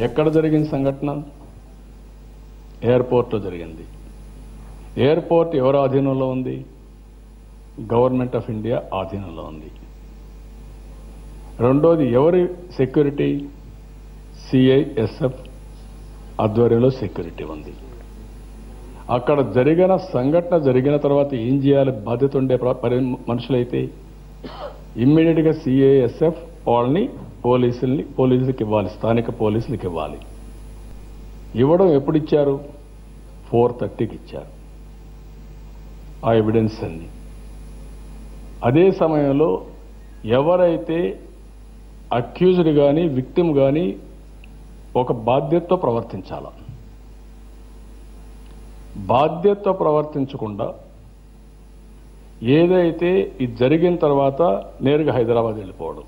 ఎక్కడ జరిగిన సంఘటన ఎయిర్పోర్ట్లో జరిగింది ఎయిర్పోర్ట్ ఎవరి ఆధీనంలో ఉంది గవర్నమెంట్ ఆఫ్ ఇండియా ఆధీనంలో ఉంది రెండోది ఎవరి సెక్యూరిటీ సిఐఎస్ఎఫ్ ఆధ్వర్యంలో సెక్యూరిటీ ఉంది అక్కడ జరిగిన సంఘటన జరిగిన తర్వాత ఏం చేయాలి బాధ్యత ఉండే ప్ర- పరి మనుషులైతే ఇమ్మీడియట్గా సిఐఎస్ఎఫ్ వాళ్ళని పోలీసుల్ని పోలీసులకు ఇవ్వాలి స్థానిక పోలీసులకు ఇవ్వాలి ఇవ్వడం ఎప్పుడు ఇచ్చారు ఫోర్ థర్టీకి ఇచ్చారు ఆ ఎవిడెన్స్ అన్ని అదే సమయంలో ఎవరైతే అక్యూజ్డ్ కానీ విక్టిమ్ కానీ ఒక బాధ్యతతో ప్రవర్తించాల బాధ్యతతో ప్రవర్తించకుండా ఏదైతే ఇది జరిగిన తర్వాత నేరుగా హైదరాబాద్ వెళ్ళిపోవడం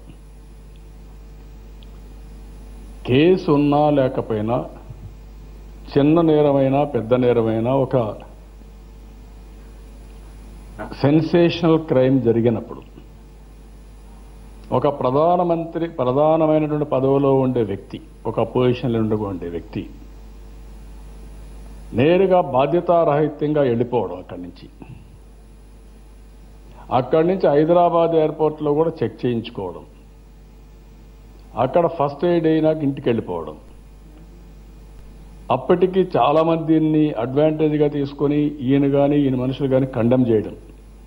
కేసు ఉన్నా లేకపోయినా చిన్న నేరమైనా పెద్ద నేరమైనా ఒక సెన్సేషనల్ క్రైమ్ జరిగినప్పుడు ఒక ప్రధానమంత్రి ప్రధానమైనటువంటి పదవిలో ఉండే వ్యక్తి ఒక అపోజిషన్లో ఉండే ఉండే వ్యక్తి నేరుగా బాధ్యతారహిత్యంగా వెళ్ళిపోవడం అక్కడి నుంచి అక్కడి నుంచి హైదరాబాద్ ఎయిర్పోర్ట్లో కూడా చెక్ చేయించుకోవడం అక్కడ ఫస్ట్ ఎయిడ్ అయినాక ఇంటికి వెళ్ళిపోవడం అప్పటికి చాలా మంది దీన్ని అడ్వాంటేజ్గా తీసుకొని ఈయన కానీ ఈయన మనుషులు కానీ కండెమ్ చేయడం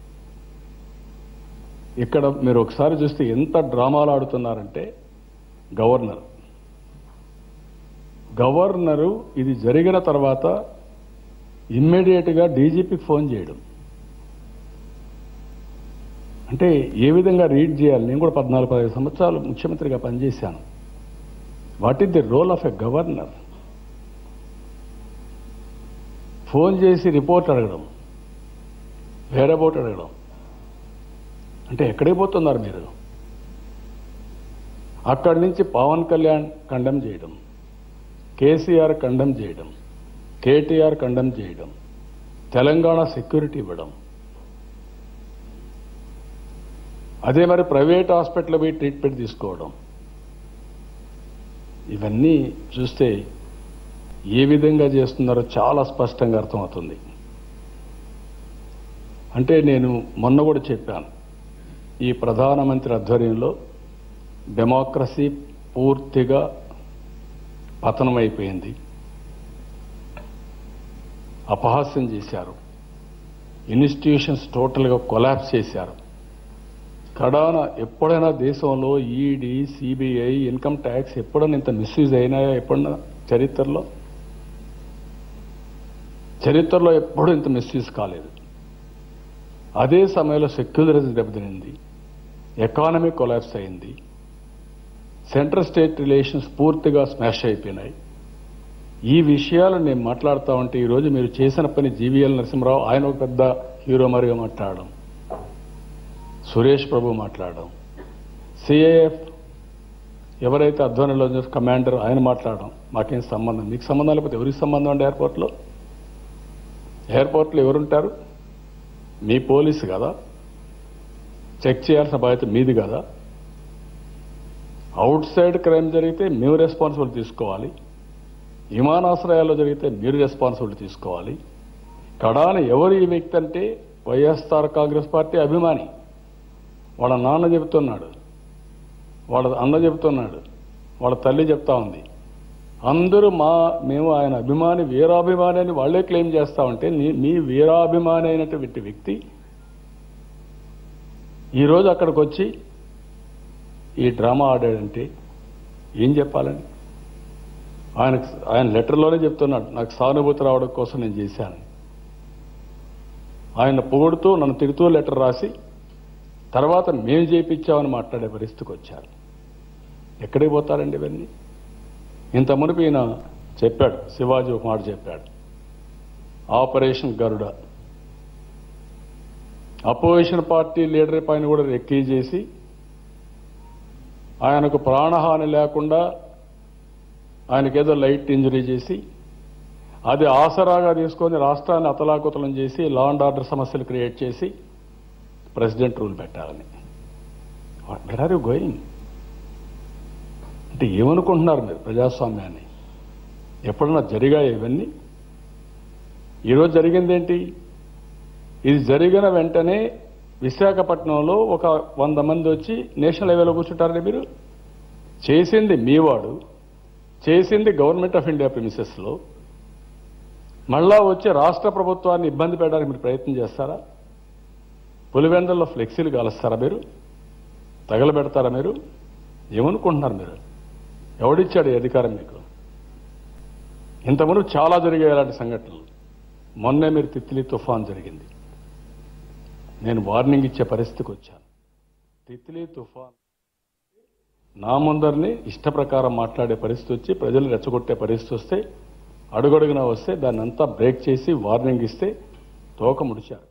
ఇక్కడ మీరు ఒకసారి చూస్తే ఎంత డ్రామాలు ఆడుతున్నారంటే గవర్నర్ గవర్నరు ఇది జరిగిన తర్వాత ఇమ్మీడియట్గా డీజీపీకి ఫోన్ చేయడం అంటే ఏ విధంగా రీడ్ చేయాలి నేను కూడా పద్నాలుగు పదహైదు సంవత్సరాలు ముఖ్యమంత్రిగా పనిచేశాను what is the role of a governor phone చేసి రిపోర్ట్ అడగడం వేరే బోట్ అడగడం అంటే ఎక్కడికి పోతున్నారు మీరు అక్కడి నుంచి పవన్ కళ్యాణ్ కండెమ్ చేయడం కేసీఆర్ కండెమ్ చేయడం కేటీఆర్ కండెమ్ చేయడం తెలంగాణ సెక్యూరిటీ ఇవ్వడం అదే మరి ప్రైవేట్ హాస్పిటల్ పోయి ట్రీట్మెంట్ తీసుకోవడం ఇవన్నీ చూస్తే ఏ విధంగా చేస్తున్నారో చాలా స్పష్టంగా అర్థమవుతుంది అంటే నేను మొన్న కూడా చెప్పాను ఈ ప్రధానమంత్రి ఆధ్వర్యంలో డెమోక్రసీ పూర్తిగా పతనమైపోయింది అపహాస్యం చేశారు ఇన్స్టిట్యూషన్స్ టోటల్గా కొలాప్స్ చేశారు కడాన ఎప్పుడైనా దేశంలో ఈడీ సిబిఐ ఇన్కమ్ ట్యాక్స్ ఎప్పుడైనా ఇంత మిస్యూజ్ అయినాయా ఎప్పుడన్నా చరిత్రలో చరిత్రలో ఎప్పుడూ ఇంత మిస్యూజ్ కాలేదు అదే సమయంలో సెక్యులరిజం దెబ్బతినింది ఎకానమీ కొలాప్స్ అయింది సెంట్రల్ స్టేట్ రిలేషన్స్ పూర్తిగా స్మాష్ అయిపోయినాయి ఈ విషయాలు నేను మాట్లాడుతా ఉంటే ఈరోజు మీరు చేసిన పని జీవీఎల్ నరసింహరావు ఆయన ఒక పెద్ద హీరో మరిగా మాట్లాడడం సురేష్ ప్రభు మాట్లాడడం సిఏఎఫ్ ఎవరైతే అధ్వర్యంలో ఉన్న కమాండర్ ఆయన మాట్లాడడం మాకేం సంబంధం మీకు సంబంధం లేకపోతే ఎవరికి సంబంధం అండి ఎయిర్పోర్ట్లో ఎయిర్పోర్ట్లో ఎవరుంటారు మీ పోలీసు కదా చెక్ చేయాల్సిన బాధ్యత మీది కదా అవుట్ సైడ్ క్రైమ్ జరిగితే మేము రెస్పాన్సిబిలిటీ తీసుకోవాలి విమానాశ్రయాల్లో జరిగితే మీరు రెస్పాన్సిబిలిటీ తీసుకోవాలి కడాన ఎవరు ఈ వ్యక్తి అంటే వైఎస్ఆర్ కాంగ్రెస్ పార్టీ అభిమాని వాళ్ళ నాన్న చెబుతున్నాడు వాళ్ళ అన్న చెబుతున్నాడు వాళ్ళ తల్లి చెప్తా ఉంది అందరూ మా మేము ఆయన అభిమాని వీరాభిమాని అని వాళ్ళే క్లెయిమ్ చేస్తా ఉంటే నీ- మీ వీరాభిమాని అయినటువంటి వ్యక్తి ఈరోజు అక్కడికి వచ్చి ఈ డ్రామా ఆడాడంటే ఏం చెప్పాలని ఆయన ఆయన లెటర్లోనే చెప్తున్నాడు నాకు సానుభూతి రావడం కోసం నేను చేశాను ఆయన పొగుడుతూ నన్ను తిడుతూ లెటర్ రాసి తర్వాత మేము చేయించామని మాట్లాడే పరిస్థితికి వచ్చారు ఎక్కడికి పోతారండి ఇవన్నీ ఇంత మునిపి ఈయన చెప్పాడు శివాజీ ఒక మాట చెప్పాడు operation Garuda opposition party leader పైన కూడా రెక్కీ చేసి ఆయనకు ప్రాణహాని లేకుండా ఆయనకేదో లైట్ ఇంజరీ చేసి అది ఆసరాగా తీసుకొని రాష్ట్రాన్ని అతలాకుతలం చేసి లా అండ్ ఆర్డర్ సమస్యలు క్రియేట్ చేసి ప్రెసిడెంట్ రూల్ పెట్టాలని వెర్ ఆర్ యూ గోయింగ్ అంటే ఏమనుకుంటున్నారు మీరు ప్రజాస్వామ్యాన్ని ఎప్పుడన్నా జరిగాయి ఇవన్నీ ఈరోజు జరిగిందేంటి ఇది జరిగిన వెంటనే విశాఖపట్నంలో ఒక వంద మంది వచ్చి నేషనల్ హైవేలో కూర్చుంటారని మీరు చేసింది మీవాడు చేసింది గవర్నమెంట్ ఆఫ్ ఇండియా ప్రిమిసెస్లో మళ్ళా వచ్చి రాష్ట్ర ప్రభుత్వాన్ని ఇబ్బంది పెట్టడానికి మీరు ప్రయత్నం చేస్తారా పులివెందల్లో ఫ్లెక్సీలు కాలుస్తారా మీరు తగలబెడతారా మీరు ఏమనుకుంటున్నారు మీరు ఎవడిచ్చాడు ఈ అధికారం మీకు ఇంతకుముందు చాలా జరిగాయి ఇలాంటి సంఘటనలు మొన్నే మీరు తిత్లీ తుఫాన్ జరిగింది నేను వార్నింగ్ ఇచ్చే పరిస్థితికి వచ్చాను తిత్లీ తుఫాన్ నా ముందరిని ఇష్ట ప్రకారం మాట్లాడే పరిస్థితి వచ్చి ప్రజలు రెచ్చగొట్టే పరిస్థితి వస్తే అడుగడుగునా వస్తే దాన్ని అంతా బ్రేక్ చేసి వార్నింగ్ ఇస్తే తోక ముడిచారు